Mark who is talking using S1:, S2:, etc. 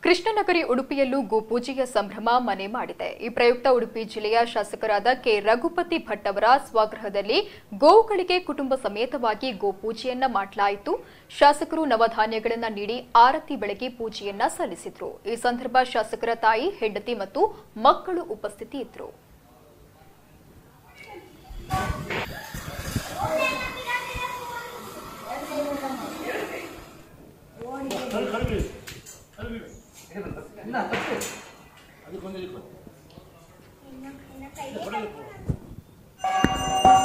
S1: ಕೃಷ್ಣನಗರಿ ಉಡುಪಿಯಲ್ಲೂ ಗೋಪೂಜೆಯ ಸಂಭ್ರಮ ಮನೆ ಮಾಡಿದೆ ಈ ಪ್ರಯುಕ್ತ ಉಡುಪಿ ಜಿಲ್ಲೆಯ ಶಾಸಕರಾದ ಕೆ ರಘುಪತಿ ಭಟ್ ಅವರ ಸ್ವಗೃಹದಲ್ಲಿ ಗೋವುಗಳಿಗೆ ಕುಟುಂಬ ಸಮೇತವಾಗಿ ಗೋಪೂಜೆಯನ್ನ ಮಾಡಲಾಯಿತು ಶಾಸಕರು ನವಧಾನ್ಯಗಳನ್ನ ನೀಡಿ ಆರತಿ ಬೆಳಗಿ ಪೂಜೆಯನ್ನ ಸಲ್ಲಿಸಿದ್ರು ಈ ಸಂದರ್ಭ ಶಾಸಕರ ತಾಯಿ ಹೆಂಡತಿ ಮತ್ತು ಮಕ್ಕಳು ಉಪಸ್ಥಿತಿ ಇದ್ರು
S2: ಅದು